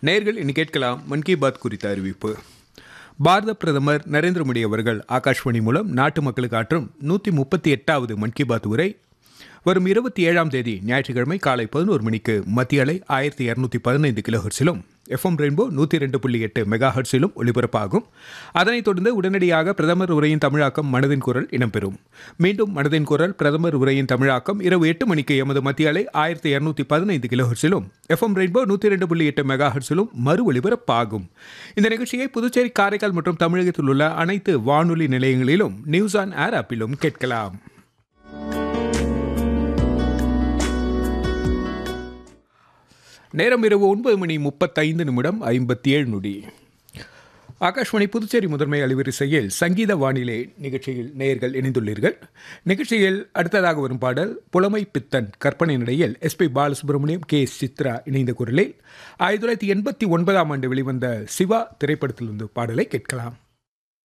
நேர்கள் இனி கேட்கலாம் மன் கி பாத் குறித்த அறிவிப்பு பாரத பிரதமர் நரேந்திர மோடி அவர்கள் ஆகாஷ்வாணி மூலம் நாட்டு மக்களுக்கு ஆற்றும் நூற்றி முப்பத்தி எட்டாவது மன் கி பாத் உரை வரும் இருபத்தி ஏழாம் தேதி ஞாயிற்றுக்கிழமை காலை பதினோரு மணிக்கு மத்திய அலை ஆயிரத்தி இரநூத்தி பதினைந்து கிலோஹெர்ஸிலும் எஃப்எம் ரெயின்போ நூற்றி ரெண்டு புள்ளி எட்டு மெகா ஹெர்ட்ஸிலும் ஒலிபரப்பாகும் அதனைத் தொடர்ந்து உடனடியாக பிரதமர் உரையின் தமிழாக்கம் மனதின் குரல் இடம்பெறும் மீண்டும் மனதின் குரல் பிரதமர் உரையின் தமிழாக்கம் இரவு எட்டு மணிக்கு எமது மத்திய அலை ஆயிரத்தி இரநூத்தி பதினைந்து கிலோஹெர்ஸிலும் எஃப்எம் ரெயின்போ நூற்றி ரெண்டு புள்ளி எட்டு மெகா ஹெர்ட்ஸிலும் மறு ஒலிபரப்பாகும் இந்த நிகழ்ச்சியை புதுச்சேரி காரைக்கால் மற்றும் தமிழகத்தில் உள்ள அனைத்து வானொலி நிலையங்களிலும் நியூஸ் ஆன் ஏர் ஆப்பிலும் கேட்கலாம் நேரம் இரவு ஒன்பது மணி முப்பத்தைந்து நிமிடம் ஐம்பத்தி ஏழு நொடி ஆகாஷ்வாணி புதுச்சேரி முதன்மை அலைவரிசையில் சங்கீத வானிலை நிகழ்ச்சியில் நேயர்கள் இணைந்துள்ளீர்கள் நிகழ்ச்சியில் அடுத்ததாக வரும் பாடல் புலமை பித்தன் கற்பனை நடையில் S P Balasubrahmanyam K S Chithra இணைந்த குரலில் ஆயிரத்தி தொள்ளாயிரத்தி எண்பத்தி ஒன்பதாம் ஆண்டு வெளிவந்த சிவா திரைப்படத்திலிருந்து பாடலை கேட்கலாம்